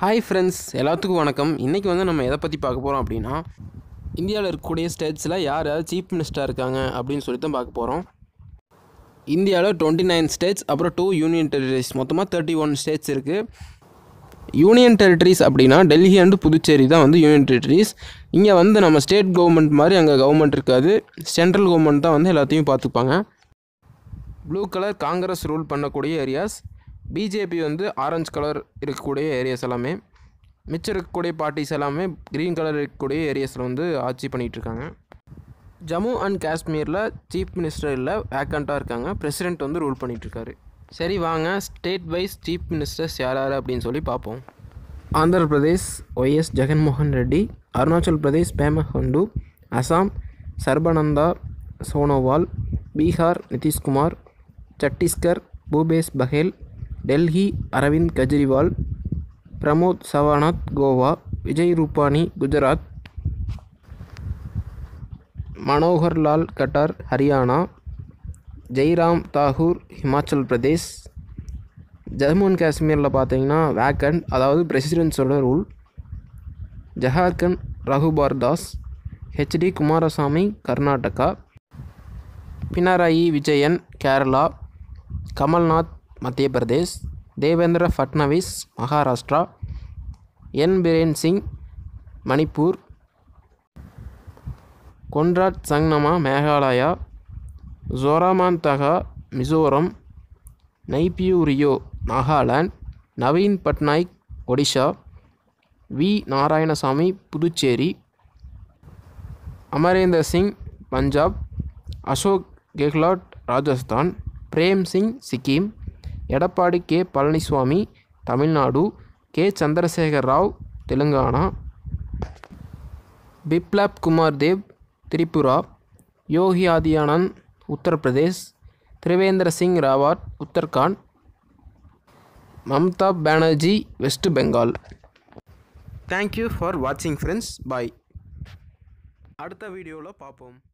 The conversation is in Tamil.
ஹாய் ஃப்ரெண்ட்ஸ் எல்லாத்துக்கும் வணக்கம் இன்றைக்கி வந்து நம்ம எதை பற்றி பார்க்க போகிறோம் அப்படின்னா இந்தியாவில் இருக்கக்கூடிய ஸ்டேட்ஸில் யார் யார் சீஃப் மினிஸ்டராக இருக்காங்க அப்படின்னு சொல்லி தான் பார்க்க போகிறோம் இந்தியாவில் டுவெண்ட்டி நைன் ஸ்டேட்ஸ் அப்புறம் டூ யூனியன் டெரிட்டரிஸ் மொத்தமாக தேர்ட்டி ஒன் ஸ்டேட்ஸ் இருக்குது யூனியன் டெரிட்டரிஸ் அப்படின்னா டெல்லி அண்டு புதுச்சேரி தான் வந்து யூனியன் டெரிட்டரிஸ் இங்கே வந்து நம்ம ஸ்டேட் கவர்மெண்ட் மாதிரி அங்கே கவர்மெண்ட் இருக்காது சென்ட்ரல் கவர்மெண்ட் தான் வந்து எல்லாத்தையும் பார்த்துப்பாங்க ப்ளூ கலர் காங்கிரஸ் ரூல் பண்ணக்கூடிய ஏரியாஸ் பிஜேபி வந்து ஆரஞ்சு கலர் இருக்கக்கூடிய ஏரியாஸ் எல்லாமே மிச்சம் இருக்கக்கூடிய பார்ட்டிஸ் எல்லாமே க்ரீன் கலர் இருக்கக்கூடிய ஏரியாஸில் வந்து ஆட்சி பண்ணிகிட்டு இருக்காங்க ஜம்மு அண்ட் காஷ்மீரில் சீஃப் மினிஸ்டர் இல்லை வேக்கண்ட்டாக இருக்காங்க பிரசிடென்ட் வந்து ரூல் பண்ணிகிட்ருக்காரு சரி வாங்க ஸ்டேட் வைஸ் சீஃப் மினிஸ்டர்ஸ் யார் யார் அப்படின்னு சொல்லி பார்ப்போம் ஆந்திர பிரதேஷ் ஒய்எஸ் ஜெகன்மோகன் ரெட்டி அருணாச்சல் பிரதேஷ் பேம ஹண்டு அசாம் சர்பானந்தா சோனோவால் பீகார் நிதிஷ்குமார் சத்தீஸ்கர் பூபேஷ் பஹேல் டெல்லி அரவிந்த் கெஜ்ரிவால் பிரமோத் சவானாத் கோவா விஜய் ரூபானி குஜராத் மனோகர் லால் கட்டார் ஹரியானா ஜெய்ராம் தாகூர் ஹிமாச்சல் பிரதேஷ் ஜம்மு அண்ட் காஷ்மீரில் பார்த்தீங்கன்னா வேக்கண்ட் அதாவது பிரசிடென்ட்ஸோட rule Jharkhand Raghubar Das HD Kumaraswamy Karnataka Pinarayi Vijayan Kerala Kamal Nath Madhya Pradesh Devendra Fadnavis Maharashtra N Biren Singh Manipur Conrad Sangma Meghalaya ஜோராமான் தகா Mizoram Neiphiu Rio Nagaland Naveen Patnaik Odisha V Narayanasamy Puducherry Amarinder Singh Punjab Ashok Gehlot Rajasthan Prem Singh Sikkim Edappadi K Palaniswami Tamil Nadu K Chandrasekhar Rao Telangana Biplab Kumar Deb Tripura Yogi Adityanath Uttar Pradesh Trivendra Singh Rawat Uttarakhand Mamata Banerjee west Bengal thank you for வாட்சிங் ஃப்ரெண்ட்ஸ் பாய் அடுத்த வீடியோவில் பார்ப்போம்